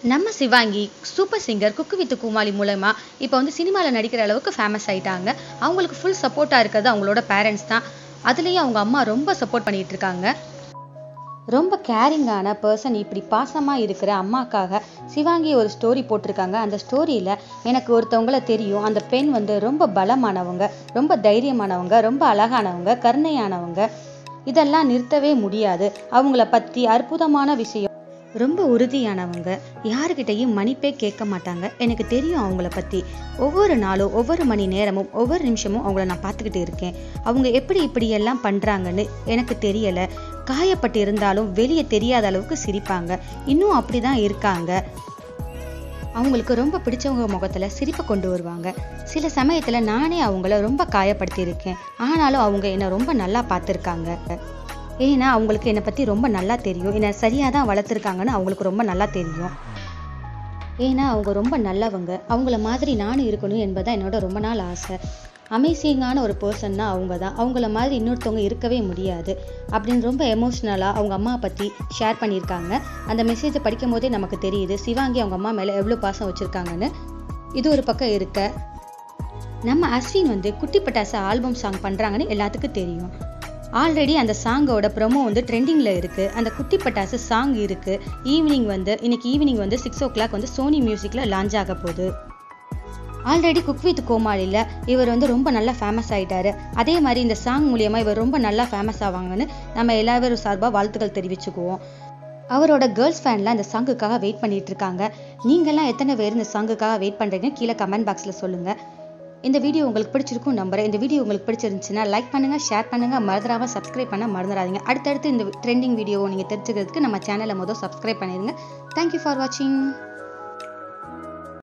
நம்ம Shivangi super singer Cooku with Comali மூலமா இப்போ வந்து சினிமாவில் நடிக்கிற அளவுக்கு ஃபேமஸ் ஆயிட்டாங்க அவங்களுக்கு ஃபுல் சப்போர்ட்டாக இருக்கிறது அவங்களோட பேரண்ட்ஸ் தான் அதுலேயும் அவங்க அம்மா ரொம்ப சப்போர்ட் பண்ணிட்டு இருக்காங்க ரொம்ப கேரிங்கான பர்சன் இப்படி பாசமாக இருக்கிற அம்மாக்காக சிவாங்கி ஒரு ஸ்டோரி போட்டிருக்காங்க அந்த ஸ்டோரியில் எனக்கு ஒருத்தவங்கள தெரியும் அந்த பெண் வந்து ரொம்ப பலமானவங்க ரொம்ப தைரியமானவங்க ரொம்ப அழகானவங்க கருணையானவங்க இதெல்லாம் நிறுத்தவே முடியாது அவங்கள பற்றி அற்புதமான விஷயம் ரொம்ப உறுதியானவங்க யாருக்கிட்டையும் மன்னிப்பே கேட்க மாட்டாங்க எனக்கு தெரியும் அவங்கள பற்றி ஒவ்வொரு நாளும் ஒவ்வொரு மணி நேரமும் ஒவ்வொரு நிமிஷமும் அவங்கள நான் பார்த்துக்கிட்டு இருக்கேன் அவங்க எப்படி இப்படி எல்லாம் பண்ணுறாங்கன்னு எனக்கு தெரியலை காயப்பட்டு இருந்தாலும் வெளியே தெரியாத அளவுக்கு சிரிப்பாங்க இன்னும் அப்படி தான் இருக்காங்க அவங்களுக்கு ரொம்ப பிடிச்சவங்க முகத்துல சிரிப்பை கொண்டு வருவாங்க சில சமயத்துல நானே அவங்கள ரொம்ப காயப்படுத்தி இருக்கேன் ஆனாலும் அவங்க என்னை ரொம்ப நல்லா பார்த்துருக்காங்க ஏன்னா அவங்களுக்கு என்னை பத்தி ரொம்ப நல்லா தெரியும் என்னை சரியா தான் வளர்த்துருக்காங்கன்னு அவங்களுக்கு ரொம்ப நல்லா தெரியும் ஏன்னா அவங்க ரொம்ப நல்லவங்க அவங்கள மாதிரி நானும் இருக்கணும் என்பதுதான் என்னோட ரொம்ப நாள் ஆசை அமேசிங்கான ஒரு பர்சன்னா அவங்க தான் அவங்கள மாதிரி இன்னொருத்தவங்க இருக்கவே முடியாது அப்படின்னு ரொம்ப எமோஷ்னலாக அவங்க அம்மா பற்றி ஷேர் பண்ணியிருக்காங்க அந்த மெசேஜை படிக்கும் போதே நமக்கு தெரியுது சிவாங்கி அவங்க அம்மா மேலே எவ்வளோ பாசம் வச்சுருக்காங்கன்னு இது ஒரு பக்கம் இருக்க நம்ம அஸ்வின் வந்து குட்டி பட்டாசு ஆல்பம் சாங் பண்ணுறாங்கன்னு எல்லாத்துக்கும் தெரியும் ஆல்ரெடி அந்த சாங்கோட ப்ரொமோ வந்து ட்ரெண்டிங்கில் இருக்குது அந்த குட்டி பட்டாசு சாங் இருக்குது ஈவினிங் வந்து இன்னைக்கு ஈவினிங் வந்து சிக்ஸ் ஓ கிளாக் வந்து சோனி மியூசிக்கில் லான்ச் ஆக போகுது ஆல்ரெடி குக் வித் கோமாளியில் இவர் வந்து ரொம்ப நல்லா ஃபேமஸ் ஆயிட்டாரு அதே மாதிரி இந்த சாங் மூலியமாக இவர் ரொம்ப நல்லா ஃபேமஸ் ஆவாங்கன்னு நம்ம எல்லாரும் சார்பாக வாழ்த்துக்கள் தெரிவிச்சுக்குவோம் அவரோட கேர்ள்ஸ் ஃபேன்லாம் இந்த சாங்குக்காக வெயிட் பண்ணிட்டு இருக்காங்க நீங்கள்லாம் எத்தனை பேர் இந்த சாங்குக்காக வெயிட் பண்ணுறீங்க கீழே கமெண்ட் பாக்ஸில் சொல்லுங்கள் இந்த வீடியோ உங்களுக்கு பிடிச்சிருக்கும் நம்புறேன் இந்த வீடியோ உங்களுக்கு பிடிச்சிருந்துச்சுன்னா லைக் பண்ணுங்கள் ஷேர் பண்ணுங்கள் மறந்துடாம சப்ஸ்கிரைப் பண்ண மறந்துடாதீங்க அடுத்தடுத்து இந்த ட்ரெண்டிங் வீடியோவை நீங்கள் தெரிஞ்சுக்கிறதுக்கு நம்ம சேனலை முதல் சப்ஸ்கிரைப் பண்ணிடுங்க தேங்க்யூ ஃபார் வாட்சிங்